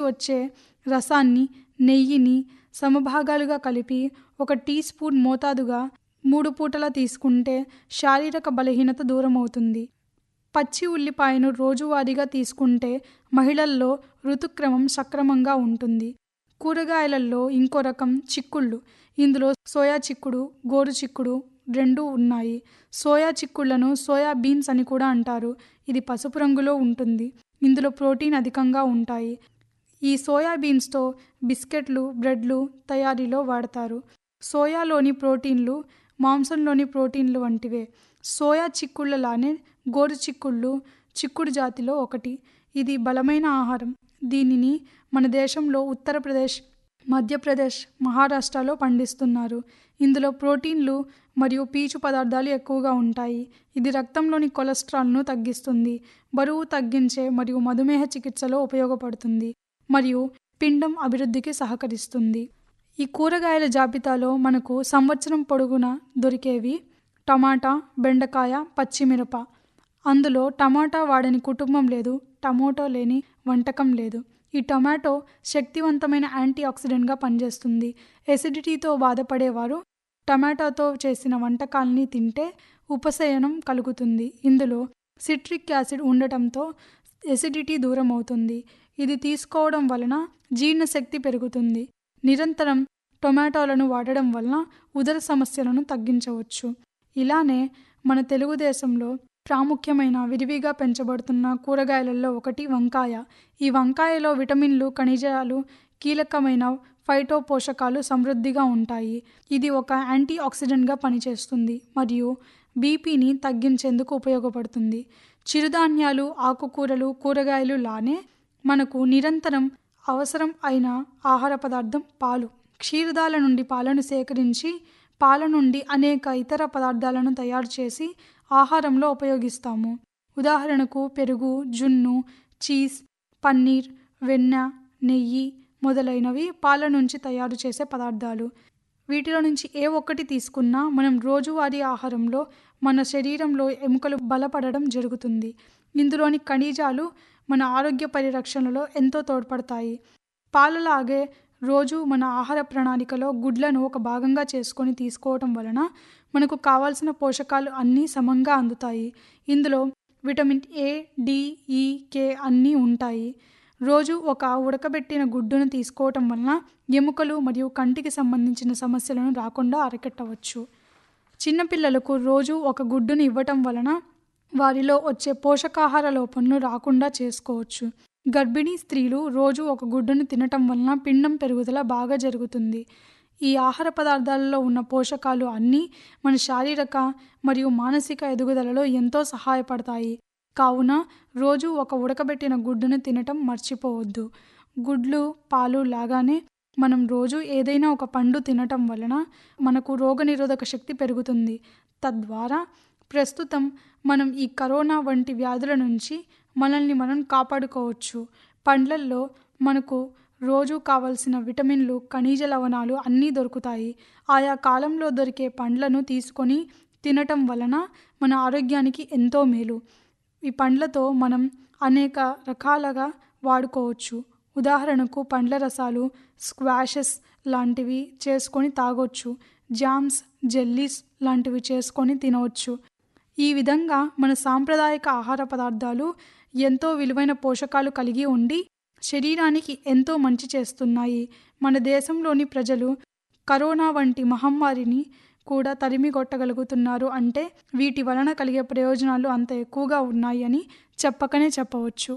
వచ్చే రసాన్ని నెయ్యిని సమభాగాలుగా కలిపి ఒక టీ స్పూన్ మోతాదుగా మూడు పూటలా తీసుకుంటే శారీరక బలహీనత దూరం అవుతుంది పచ్చి ఉల్లిపాయను రోజువారీగా తీసుకుంటే మహిళల్లో ఋతుక్రమం సక్రమంగా ఉంటుంది కూరగాయలలో ఇంకో రకం చిక్కుళ్ళు ఇందులో సోయా చిక్కుడు గోరు చిక్కుడు రెండు ఉన్నాయి సోయా చిక్కుళ్లను సోయా బీన్స్ అని కూడా అంటారు ఇది పసుపు రంగులో ఉంటుంది ఇందులో ప్రోటీన్ అధికంగా ఉంటాయి ఈ సోయా బీన్స్తో బిస్కెట్లు బ్రెడ్లు తయారీలో వాడతారు సోయాలోని ప్రోటీన్లు మాంసంలోని ప్రోటీన్లు వంటివే సోయా చిక్కుళ్ళలానే గోరు చిక్కుళ్ళు చిక్కుడు జాతిలో ఒకటి ఇది బలమైన ఆహారం దీనిని మన దేశంలో ఉత్తరప్రదేశ్ మధ్యప్రదేశ్ మహారాష్ట్రలో పండిస్తున్నారు ఇందులో ప్రోటీన్లు మరియు పీచు పదార్థాలు ఎక్కువగా ఉంటాయి ఇది రక్తంలోని కొలెస్ట్రాల్ను తగ్గిస్తుంది బరువు తగ్గించే మరియు మధుమేహ చికిత్సలో ఉపయోగపడుతుంది మరియు పిండం అభివృద్ధికి సహకరిస్తుంది ఈ కూరగాయల జాబితాలో మనకు సంవత్సరం పొడుగునా దొరికేవి టమాటా బెండకాయ పచ్చిమిరప అందులో టమాటా వాడని కుటుంబం లేదు టమోటో లేని వంటకం లేదు ఈ టొమాటో శక్తివంతమైన యాంటీ ఆక్సిడెంట్గా పనిచేస్తుంది ఎసిడిటీతో బాధపడేవారు టమాటాతో చేసిన వంటకాలని తింటే ఉపశయనం కలుగుతుంది ఇందులో సిట్రిక్ యాసిడ్ ఉండటంతో ఎసిడిటీ దూరం అవుతుంది ఇది తీసుకోవడం వలన జీర్ణశక్తి పెరుగుతుంది నిరంతరం టొమాటోలను వాడడం వలన ఉదర సమస్యలను తగ్గించవచ్చు ఇలానే మన తెలుగుదేశంలో ప్రాముఖ్యమైన విరివిగా పెంచబడుతున్న కూరగాయలలో ఒకటి వంకాయ ఈ వంకాయలో విటమిన్లు ఖనిజాలు కీలకమైన ఫైటో పోషకాలు సమృద్ధిగా ఉంటాయి ఇది ఒక యాంటీ ఆక్సిడెంట్గా పనిచేస్తుంది మరియు బీపీని తగ్గించేందుకు ఉపయోగపడుతుంది చిరుధాన్యాలు ఆకుకూరలు కూరగాయలు లానే మనకు నిరంతరం అవసరం అయిన ఆహార పదార్థం పాలు క్షీరదాల నుండి పాలను సేకరించి పాల నుండి అనేక ఇతర పదార్థాలను తయారు చేసి ఆహారంలో ఉపయోగిస్తాము ఉదాహరణకు పెరుగు జున్ను చీజ్ పన్నీర్ వెన్న నెయ్యి మొదలైనవి పాల నుంచి తయారు చేసే పదార్థాలు వీటిలో నుంచి ఏ ఒక్కటి తీసుకున్నా మనం రోజువారీ ఆహారంలో మన శరీరంలో ఎముకలు బలపడడం జరుగుతుంది ఇందులోని ఖనిజాలు మన ఆరోగ్య పరిరక్షణలో ఎంతో తోడ్పడతాయి పాలలాగే రోజు మన ఆహార ప్రణాళికలో గుడ్లను ఒక భాగంగా చేసుకొని తీసుకోవటం వలన మనకు కావాల్సిన పోషకాలు అన్నీ సమంగా అందుతాయి ఇందులో విటమిన్ ఏ డి ఈ కే అన్నీ ఉంటాయి రోజు ఒక ఉడకబెట్టిన గుడ్డును తీసుకోవటం వలన ఎముకలు మరియు కంటికి సంబంధించిన సమస్యలను రాకుండా అరికట్టవచ్చు చిన్నపిల్లలకు రోజు ఒక గుడ్డును ఇవ్వటం వలన వారిలో వచ్చే పోషకాహార లోపంను రాకుండా చేసుకోవచ్చు గర్భిణీ స్త్రీలు రోజు ఒక గుడ్డును తినటం వలన పిండం పెరుగుదల బాగా జరుగుతుంది ఈ ఆహార పదార్థాలలో ఉన్న పోషకాలు అన్నీ మన శారీరక మరియు మానసిక ఎదుగుదలలో ఎంతో సహాయపడతాయి కావున రోజు ఒక ఉడకబెట్టిన గుడ్డును తినటం మర్చిపోవద్దు గుడ్లు పాలు లాగానే మనం రోజు ఏదైనా ఒక పండు తినటం వలన మనకు రోగనిరోధక శక్తి పెరుగుతుంది తద్వారా ప్రస్తుతం మనం ఈ కరోనా వంటి వ్యాధుల నుంచి మనల్ని మనం కాపాడుకోవచ్చు పండ్లల్లో మనకు రోజు కావలసిన విటమిన్లు ఖనిజ లవణాలు అన్నీ దొరుకుతాయి ఆయా కాలంలో దొరికే పండ్లను తీసుకొని తినటం వలన మన ఆరోగ్యానికి ఎంతో మేలు ఈ పండ్లతో మనం అనేక రకాలుగా వాడుకోవచ్చు ఉదాహరణకు పండ్ల రసాలు స్క్వాషెస్ లాంటివి చేసుకొని తాగొచ్చు జామ్స్ జెల్లీస్ లాంటివి చేసుకొని తినవచ్చు ఈ విధంగా మన సాంప్రదాయక ఆహార పదార్థాలు ఎంతో విలువైన పోషకాలు కలిగి ఉండి శరీరానికి ఎంతో మంచి చేస్తున్నాయి మన దేశంలోని ప్రజలు కరోనా వంటి మహమ్మారిని కూడా తరిమి కొట్టగలుగుతున్నారు అంటే వీటి వలన కలిగే ప్రయోజనాలు అంత ఎక్కువగా ఉన్నాయి అని చెప్పకనే చెప్పవచ్చు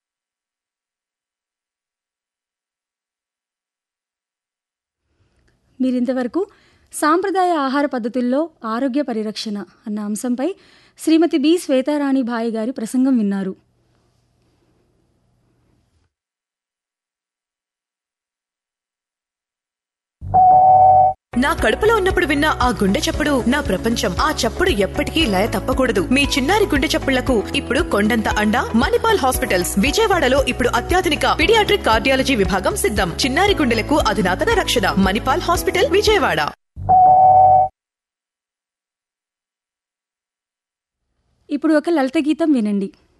మీరింతవరకు సాంప్రదాయ ఆహార పద్ధతుల్లో ఆరోగ్య పరిరక్షణ అన్న అంశంపై శ్రీమతి బి శ్వేతారాణి భాయ్ గారి ప్రసంగం విన్నారు నా కడుపులో ఉన్నప్పుడు విన్న ఆ గుండె చప్పుడు నా ప్రపంచం ఆ చప్పుడు ఎప్పటికీ లయ తప్పకూడదు మీ చిన్నారి గుండె చప్పుళ్లకు ఇప్పుడు కొండంత అండ మణిపాల్ హాస్పిటల్స్ విజయవాడలో ఇప్పుడు అత్యాధునిక పిడియాట్రిక్ కార్డియాలజీ విభాగం సిద్ధం చిన్నారి గుండెలకు అధునాతన రక్షణ మణిపాల్ హాస్పిటల్ విజయవాడ ఇప్పుడు ఒక లలిత గీతం వినండి